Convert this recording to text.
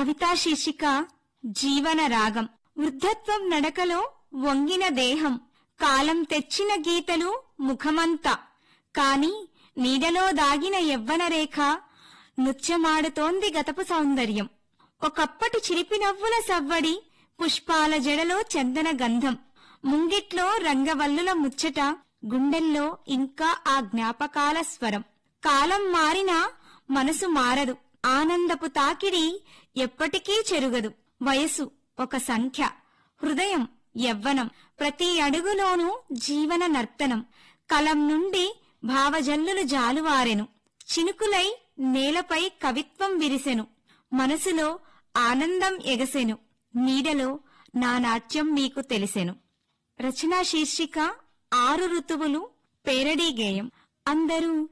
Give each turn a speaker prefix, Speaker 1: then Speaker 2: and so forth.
Speaker 1: కవితా శీర్షిక జీవన రాగం వృద్ధత్వం నడకలో వంగిన దేహం కాలం తెచ్చిన గీతలు ముఖమంతా కాని నీడలో దాగిన యవ్వన రేఖ నృత్యమాడుతోంది గతపు సౌందర్యం ఒకప్పటి చిలిపి నవ్వుల సవ్వడి పుష్పాల జడలో చందన గంధం ముంగిట్లో రంగవల్లుల ముచ్చట గుండెల్లో ఇంకా ఆ జ్ఞాపకాల స్వరం కాలం మారినా మనసు మారదు ఆనందపు తాకిడి ఎప్పటికీ చెరుగదు వయసు ఒక సంఖ్య హృదయం యవ్వనం ప్రతి అడుగులోనూ జీవన నర్తనం కలం నుండి భావజల్లులు జాలువారెను చినుకులై నేలపై కవిత్వం విరిసెను మనసులో ఆనందం ఎగసెను నీడలో నా నాట్యం మీకు తెలిసెను రచనా శీర్షిక ఆరు ఋతువులు పేరడీ గేయం అందరూ